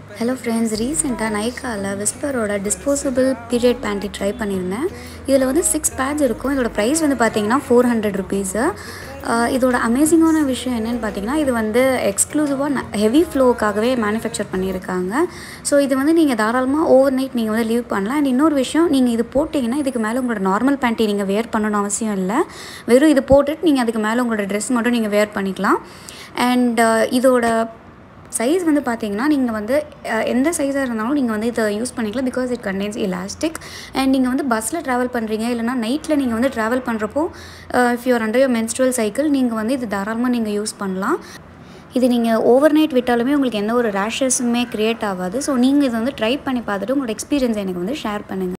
hello friends ரீசெண்டாக நைக்காவில் விஸ்பரோட டிஸ்போசபிள் பீரியட் பேண்ட்டி ட்ரை பண்ணியிருந்தேன் இதில் வந்து சிக்ஸ் பேட்ச் இருக்கும் இதோட ப்ரைஸ் வந்து பார்த்தீங்கன்னா ஃபோர் ஹண்ட்ரட் ருபீஸு இதோட அமேசிங்கான விஷயம் என்னென்னு பார்த்தீங்கன்னா இது வந்து எக்ஸ்க்ளூசிவாக ஹெவி ஃப்ளோக்காகவே மேனுஃபேக்சர் பண்ணியிருக்காங்க ஸோ இது வந்து நீங்கள் தாராளமாக ஓவர் நைட் நீங்கள் வந்து லீவ் பண்ணலாம் அண்ட் இன்னொரு விஷயம் நீங்கள் இது போட்டிங்கன்னா இதுக்கு மேலே உங்களோட நார்மல் பேண்ட்டி நீங்கள் வேர் பண்ணணும் அவசியம் இல்லை வெறும் இது போட்டுட்டு நீங்கள் அதுக்கு மேலே உங்களோட ட்ரெஸ் மட்டும் நீங்கள் வேர் பண்ணிக்கலாம் அண்ட் இதோட சைஸ் வந்து பார்த்தீங்கன்னா நீங்கள் வந்து அஹ், எந்த சைஸாக இருந்தாலும் நீங்கள் வந்து இதை யூஸ் பண்ணிக்கலாம் because it contains elastic and நீங்கள் வந்து பஸ்ஸில் ட்ராவல் பண்ணுறீங்க இல்லைனா நைட்டில் நீங்கள் வந்து ட்ராவல் பண்ணுறப்போ if your under your menstrual cycle நீங்கள் வந்து இது தாராளமாக நீங்கள் யூஸ் பண்ணலாம் இது நீங்கள் ஓவர் நைட் விட்டாலுமே உங்களுக்கு எந்த ஒரு ரேஷஸுமே க்ரியேட் ஆகாது ஸோ நீங்கள் இதை வந்து ட்ரை பண்ணி பார்த்துட்டு உங்களோட எக்ஸ்பீரியன்ஸ் எனக்கு வந்து ஷேர் பண்ணுங்கள்